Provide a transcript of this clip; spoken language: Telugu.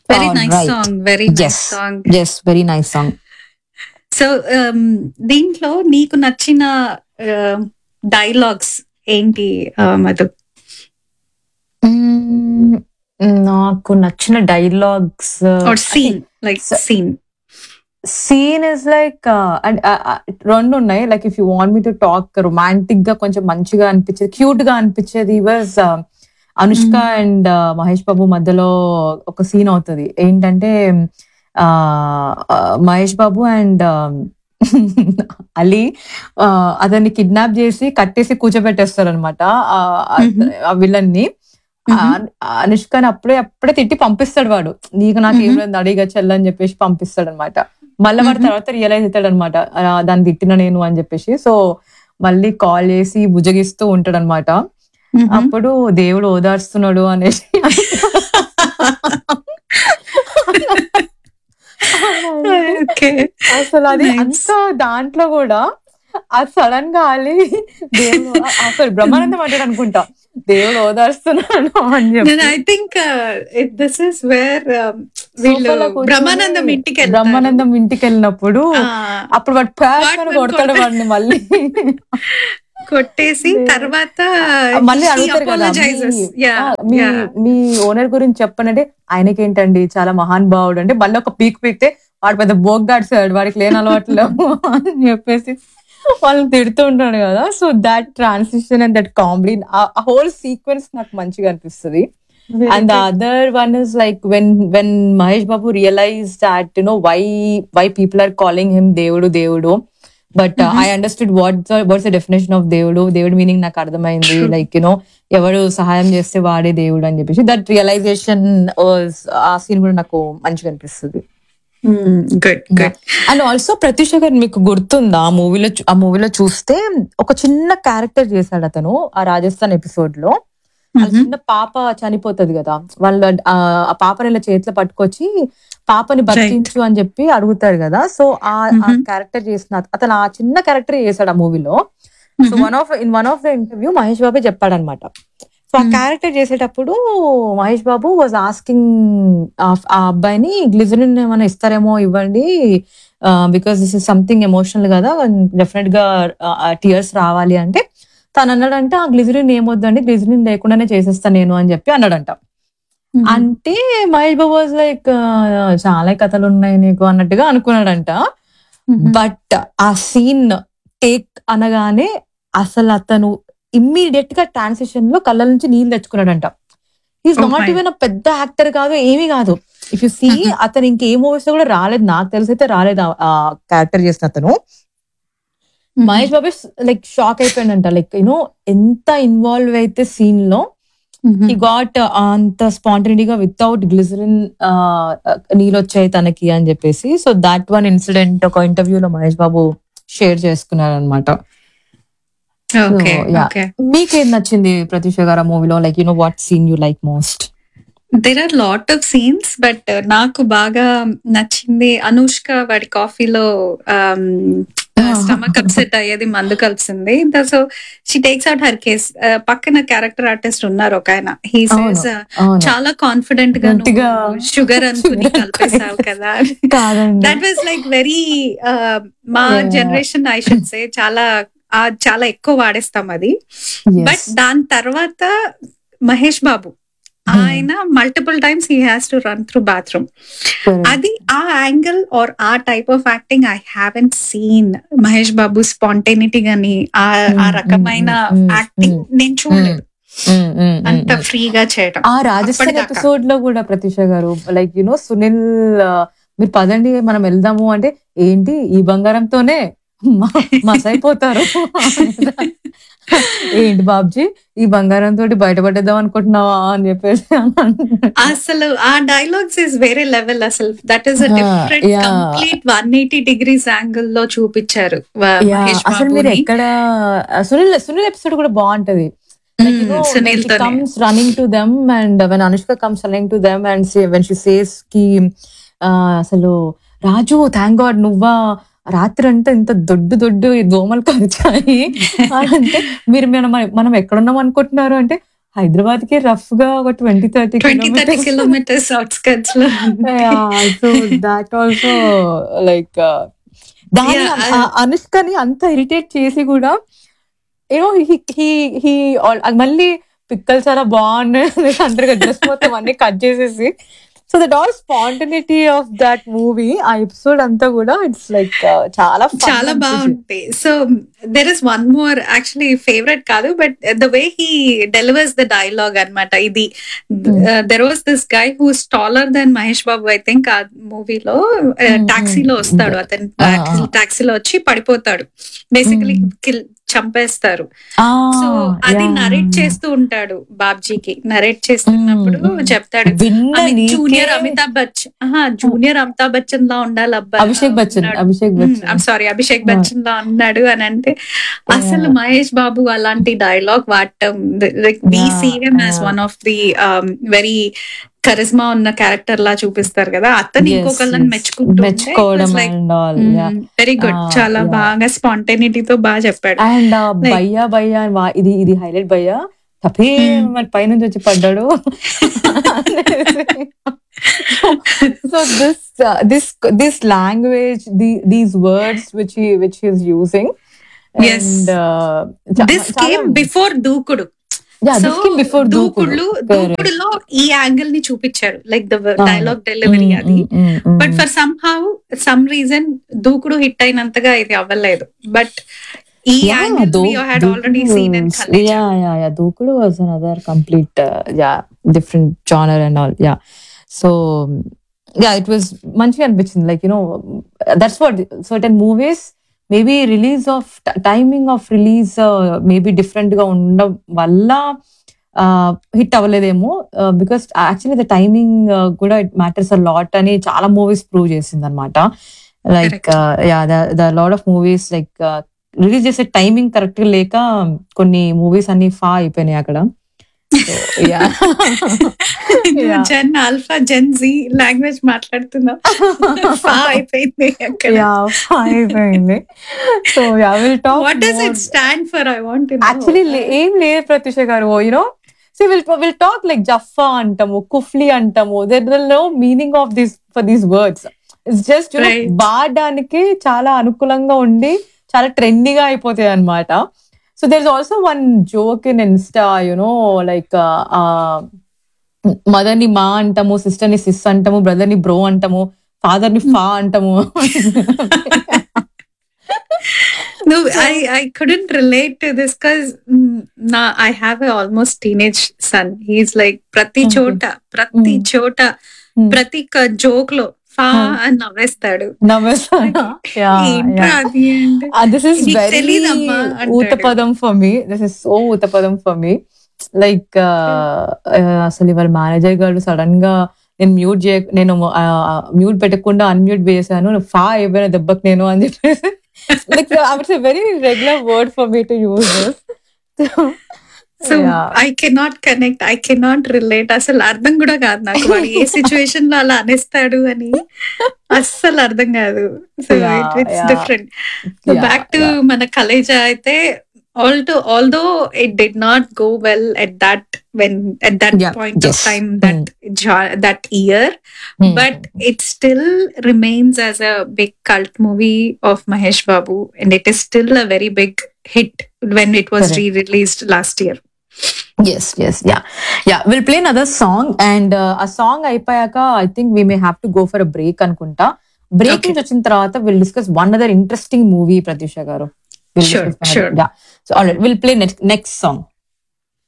Very All nice right. Song very Yes. Nice song yes very nice song so దీంట్లో నీకు నచ్చిన డైలాగ్స్ ఏంటి uh, మధు నాకు నచ్చిన dialogues or scene like So- scene scene is like and రెండు ఉన్నాయి like if you want me to talk romantic గా కొంచెం మంచిగా అనిపించేది క్యూట్ గా అనిపించేది వాజ్ అనుష్క అండ్ మహేష్ బాబు మధ్యలో ఒక సీన్ అవుతుంది ఏంటంటే ఆ, ఆ, మహేష్ బాబు అండ్ అలీ ఆ, అతన్ని కిడ్నాప్ చేసి కట్టేసి కూర్చోబెట్టేస్తారు అనమాట Mhm. ఆ విలన్ ని ఆ- అనుష్కని అప్పుడే అప్పుడే తిట్టి పంపిస్తాడు వాడు నీకు నాకు ఏం Mhm. లేదు అడిగా చెల్లని చెప్పేసి పంపిస్తాడు అనమాట మళ్ళీ వాడు Mhm. తర్వాత రియలైజ్ అవుతాడు అనమాట దాన్ని తిట్టిన నేను అని చెప్పేసి సో మళ్ళీ కాల్ చేసి భుజగిస్తూ ఉంటాడు అనమాట అప్పుడు దేవుడు ఓదార్స్తున్నాడు అనేసి ఓకే అసలు అది Nice. అంత దాంట్లో కూడా అది సడన్ గా ఆలి దేవుడు సారీ బ్రహ్మానందం అంటాడు అనుకుంటా దేవుడు ఓదార్స్తున్నాడు అని చెప్పి I think this is where వీళ్ళు సోఫాలో కూర్చొని బ్రహ్మానందం ఇంటికి వెళ్తారు. బ్రహ్మానందం ఇంటికి వెళ్ళినప్పుడు ఆ, అప్పుడు వాడు ప్యాక్ అని వాడు కొడతాడు కొడతాడు. వాడిని మళ్ళీ కొట్టేసి లే- తర్వాత మళ్ళీ he అడుగుతారు కదా apologizes. మీ- Yeah, ఆ, మీ yeah. మీ ఓనర్ గురించి చెప్పనంటే ఆయనకేంటండి చాలా మహాన్ భావుడు అంటే మళ్ళీ ఒక పీక్ పీక్తే వాడు పెద్ద బోగ్గాడు సార్ వాడికి లేని అలవాట్లు లేవు అని చెప్పేసి వాళ్ళని తిడుతూ ఉంటాడు కదా so that transition and that comedy ఆ హోల్ సీక్వెన్స్ నాకు మంచిగా అనిపిస్తుంది Very and the good. other one is like when when Mahesh Babu realized that you know why why people are calling him Devudu Devudu but uh, I understood what the what's the definition of Devudu Devudu meaning నాకు అర్థమైంది True. లైక్ యునో ఎవరు సహాయం చేస్తే వాడే దేవుడు అని చెప్పేసి దట్ రియలైజేషన్ ఆ సీన్ కూడా నాకు మంచిగా అనిపిస్తుంది Hmm, good, good. And also Pratyusha గారు మీకు గుర్తుందా ఆ మూవీలో ఆ మూవీలో చూస్తే ఒక చిన్న క్యారెక్టర్ చేశాడు అతను ఆ రాజస్థాన్ ఎపిసోడ్ లో ఆ Mhm. చిన్న పాప చనిపోతది కదా వాళ్ళు ఆ ఆ పాపని ఇలా చేతిలో పట్టుకొచ్చి పాపని బతికించు అని చెప్పి అడుగుతారు కదా సో ఆ Mhm. క్యారెక్టర్ చేసిన అతను ఆ చిన్న క్యారెక్టర్ చేశాడు ఆ మూవీలో so Mhm. One of in one of the interview Mahesh బాబే చెప్పాడనమాట సో ఆ Hmm. క్యారెక్టర్ చేసేటప్పుడు మహేష్ బాబు వాజ్ ఆస్కింగ్ ఆ అబ్బాయిని గ్లిజరిన్ ఏమైనా ఇస్తారేమో ఇవ్వండి because this is something emotional కదా డెఫినెట్ గా టీయర్స్ రావాలి అంటే తను అన్నాడంటే ఆ గ్లిజరిన్ ఏమొద్దండి గ్లిజరిన్ లేకుండానే చేసేస్తాను నేను అని చెప్పి అన్నాడంట Mhm. అంటే మహేష్ బాబు వాజ్ లైక్ చాలా కథలు ఉన్నాయి నీకు అన్నట్టుగా అనుకున్నాడంట Mhm. బట్ ఆ సీన్ టేక్ అనగానే అసలు అతను ఇమ్మీడియట్ గా ట్రాన్సిషన్ లో కళ్ళ నుంచి నీళ్ళు తెచ్చుకున్నాడంట is Oh not my. Even పెద్ద యాక్టర్ కాదు ఏమీ కాదు ఇఫ్ యు సీ Mhm. అతను ఇంకే మూవీస్ లో కూడా రాలేదు నాకు తెలిసి అయితే రాలేదు ఆ క్యారెక్టర్ చేసిన అతను Mhm. Mahesh Babu like shock అయిపోయాడంట లైక్ యూనో ఎంత ఇన్వాల్వ్ అయితే సీన్ లో Mhm. ఈ గాట్ అంత స్పాంటనిటీగా వితౌట్ గ్లిజరిన్ నీళ్ళు వచ్చాయి తనకి అని చెప్పేసి సో దాట్ వన్ ఇన్సిడెంట్ ఒక ఇంటర్వ్యూలో మహేష్ బాబు షేర్ చేసుకున్నారు అనమాట Okay, yeah. okay. మీకేం నచ్చింది ప్రతీష గారు మూవీలో like you know what scene you like most there are lot of scenes but నాకు బాగా నచ్చింది అనుష్క వాడి కాఫీలో స్టమక్ అప్సెట్ అయ్యేది మందు కలిసింది so she takes out her case పక్కన క్యారెక్టర్ ఆర్టిస్ట్ ఉన్నారు ఒక ఆయన హీ సేస్ అవును చాలా కాన్ఫిడెంట్ గా గట్టిగా షుగర్ అనుకుని sugar కలిపేసావు కదా కాదండి దట్ వాజ్ లైక్ వెరీ మా Yeah. Generation I should say చాలా ఆ, చాలా ఎక్కువ వాడేస్తాం అది బట్ దాని తర్వాత మహేష్ బాబు Hmm. ఆయన multiple times he has to run through bathroom అది ఆ యాంగిల్ ఆర్ ఆ type of acting I haven't seen Mahesh Babu spontaneity గాని ఆ ఆ Hmm, రకమైన hmm, hmm, యాక్టింగ్ hmm. నేను చూడలేదు అంత ఫ్రీగా చేయటం ఆ రాజస్థాన్ అప్పటిదాకా. ఎపిసోడ్ లో కూడా ప్రతీష గారు లైక్ యునో సునీల్ ఆ, మీరు పదండి మనం వెళ్దాము అంటే ఏంటి ఈ బంగారంతోనే మస్ అయిపోతారు ఏంటి బాబ్జీ ఈ బంగారం తోటి బయటపడేద్దాం అనుకుంటున్నావా అని చెప్పేసి అసలు ఆ డైలాగ్స్ ఇస్ వేరే లెవెల్ అసలు that is Ah, different yeah. Complete one eighty degrees angle లో చూపించారు వ- Yeah, మహేష్ అసలు మీరు బాబుని ఎక్కడ సునీల్ సునీల్ ఎపిసోడ్ కూడా బాగుంటది Like, you Hmm, know, when Sunil she తోనే. comes running to them and when Anushka comes running to them and say, when she says కి ఆ, అసలు రాజు థ్యాంక్ గాడ్ నువ్వా రాత్రి అంటే ఇంత దొడ్డు దొడ్డు ఈ దోమలు కరిచాయి అని అంటే మీరు మనం మనం ఎక్కడున్నాం అనుకుంటున్నారు అంటే హైదరాబాద్ కి రఫ్ గా ఒక twenty thirty twenty thirty kilometres outskirts లో సో దాట్ ఆల్సో లైక్ దాని Yeah, అ- అ- అనుష్కని అంత ఇరిటేట్ చేసి కూడా యూనో హీ మళ్ళీ పిక్కలు చాలా బాగున్నాయి అందరు డ్రెస్ మొత్తం అన్ని కట్ చేసేసి so that all spontaneity of that movie ఆ ఎపిసోడ్ అంతా కూడా ఇట్స్ లైక్ చాలా fun చాలా అనిపించింది. బాగుంటాయి so there is one more actually favourite కాదు but the way he delivers the dialogue అన్నమాట ఇది there was this guy who stalker then Mahesh Babu I think ఆ మూవీలో టాక్సీలో వస్తాడు అతను Ah, ah. టాక్సీలో వచ్చి పడిపోతాడు బేసికలీ కిల్ చంపేస్తారు Ah, సో అది yeah. నరేట్ చేస్తూ ఉంటాడు బాబ్జీకి నరేట్ చేస్తున్నప్పుడు Mm, mm. చెప్తాడు విన్న నీకే- జూనియర్ అమితాబ్ బచ్చన్ జూనియర్ అమితాబ్ బచ్చన్ లా ఉండాలి అబ్బాయి అభిషేక్ బచ్చన్ ఉన్నాడు. అభిషేక్ బచ్చన్ సారీ అభిషేక్ బచ్చన్ లా అన్నాడు అని అంటే అసలు మహేష్ బాబు అలాంటి డైలాగ్ వాడటం we Yeah, see him as yeah. One of the very charisma ఉన్న క్యారెక్టర్ లా చూపిస్తారు కదా అతను Yes, ఇంకొకళ్ళని yes. మెచ్చుకుంటూ మెచ్చుకోవడం and all very good Ah, చాలా yeah. బాగా స్పాంటేనిటీతో బాగా చెప్పాడు అండ్ Like- భయ్యా భయ్యా అని వా- ఇది ఇది హైలైట్ భయ్యా తప్పే Hmm. మరి పైనుంచి వచ్చి పడ్డాడు so this this this language these words which which is using Yes. This came before Dookudu so before Dookudu దూకుడులో ఈ యాంగిల్ ని చూపించారు లైక్ ద డైలాగ్ డెలివరీ అది but for some how some reason Dookudu hit అయినంతగా ఇది అవ్వలేదు బట్ ఈ angle we had already seen in yeah yeah yeah Dookudu was another complete yeah different genre and all yeah so yeah it was మంచిగా అనిపించింది like you know that's what certain movies maybe release of timing of release maybe different గా ఉండడం వల్ల హిట్ అవ్వలేదేమో బికాస్ యాక్చువల్లీ ద టైమింగ్ కూడా ఇట్ మ్యాటర్స్ అ లాట్ అని చాలా మూవీస్ ప్రూవ్ చేసింది అనమాట like yeah the lot of movies like release చేసే టైమింగ్ కరెక్ట్ గా లేక కొన్ని మూవీస్ అన్ని ఫా అయిపోయినాయి అక్కడ gen alpha gen Z language మాట్లాడుతున్నా ఫా అయిపోయింది అక్కడ అయిపోయింది so yeah will talk what does it stand for I want actually ఏం లేదు ప్రత్యూష గారు you know so will will talk like జఫా అంటాము కుఫ్లీ అంటాము there no meaning of this for these words it's just Right. వాడడానికి చాలా అనుకూలంగా ఉండి చాలా ట్రెండీగా అయిపోతాయి అనమాట so there is also one joke in Insta you know like mother ని మా అంటాము సిస్టర్ ని సిస్ అంటాము బ్రదర్ ని బ్రో అంటాము ఫాదర్ ని ఫా అంటాము No, I I couldn't relate to this because na I have a almost teenage son. He's like prati Okay. chota, prati Hmm. chota, Hmm. ప్రతి జోక్ లో ఫా Hmm. అని నవ్వేస్తాడు నవ్వేస్తాను ఏంట్రా అది అంటే దిస్ ఇస్ నీకు వెరీ తెలీదమ్మా అంటాడు. ఊతపదం for me this is so ఊతపదం ఫర్ మీ లైక్ అసలు ఇవాళ మేనేజర్ గారు సడన్ గా నేను మ్యూట్ చేయ నేను మ్యూట్ పెట్టకుండా అన్మ్యూట్ చేశాను ఫా అయిపోయిన దెబ్బకి నేను అని చెప్పేసి like it's very regular word for me to use so I cannot connect I cannot relate అసలు అర్థం కూడా కాదు నాకు వాడు ఏ సిచ్యువేషన్ లో అలా అనేస్తాడు అని అస్సలు అర్థం కాదు so Yeah, it's yeah. Different so Yeah, back to yeah. మన కలేజా అయితే all to although it did not go well at that when at that Yeah, point of yes. Time that that year but it still remains as a big cult movie of Mahesh Babu, and it is still a very big hit when it was Correct. re-released last year. Yes yes yeah yeah will play other song and ఆ సాంగ్ అయిపోయాక I think we may have to go for a break అనుకుంటా బ్రేక్ Okay. నుంచి వచ్చిన తర్వాత will discuss one other interesting movie Pratyusha గారు Sure, sure. So already will play next next song